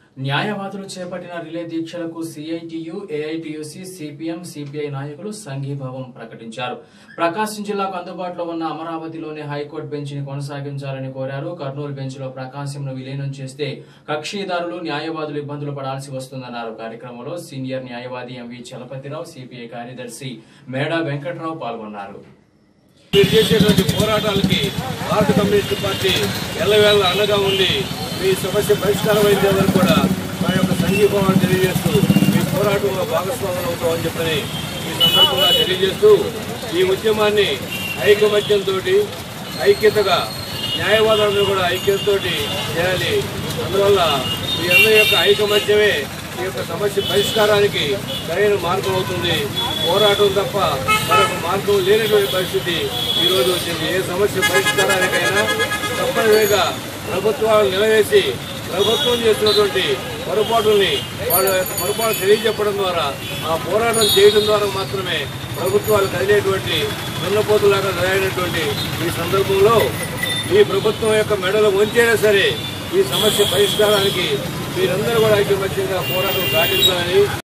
న్యాయవాదులు చేపట్టిన రిలే దీక్షలకు సిఐటియు ఏఐటియుసి సిపిఎం సిపిఐ నాయకులు సంఘీభావం ప్రకటించారు ప్రకాశం జిల్లాకు అందుబాటులో ఉన్న అమరావతిలోని హైకోర్టు బెంచ్ని కొనసాగించాలని కోరారు కర్నూలు బెంచ్లో ప్రకాశంను విలీనం చేస్తే కక్షిదారులు న్యాయవాదులు ఇబ్బందులు పడాల్సి వస్తుందన్నారు కార్యక్రమంలో సీనియర్ న్యాయవాది ఎంవి చలపతిరావు సిపిఐ కార్యదర్శి మేడా వెంకట్రావు పాల్గొన్నారు మీరు చేసేటువంటి పోరాటాలకి భారత కమ్యూనిస్ట్ పార్టీ ఎల్లవేళ అండగా ఉండి మీ సమస్య పరిష్కారం అయ్యే వరకు కూడా మా యొక్క సంఘీభావాన్ని తెలియజేస్తూ మీ పోరాటంలో భాగస్వాములు అవుతామని చెప్పని ఈ సందర్భంగా తెలియజేస్తూ ఈ ఉద్యమాన్ని ఐకమత్యంతో ఐక్యతగా న్యాయవాదులను కూడా ఐక్యతతో చేయాలి అందువల్ల మీ అందరి యొక్క ఐకమత్యమే ఈ యొక్క సమస్య పరిష్కారానికి సరైన మార్గం అవుతుంది పోరాటం తప్ప మరొక మార్గం లేనటువంటి పరిస్థితి ఈరోజు వచ్చింది ఏ సమస్య పరిష్కారానికైనా తప్పనిసరిగా ప్రభుత్వాలు నిలవేసి ప్రభుత్వం చేస్తున్నటువంటి పొరపాటుల్ని వాళ్ళ యొక్క పొరపాటు తెలియజెప్పడం ద్వారా ఆ పోరాటం చేయడం ద్వారా మాత్రమే ప్రభుత్వాలు కదిలేటువంటి దున్నపోతులాగా జరిగినటువంటి ఈ సందర్భంలో ఈ ప్రభుత్వం యొక్క మెడలు వంచైనా సరే ఈ సమస్య పరిష్కారానికి మీరందరూ కూడా ఐక్యమత్యంగా పోరాటం సాగించాలని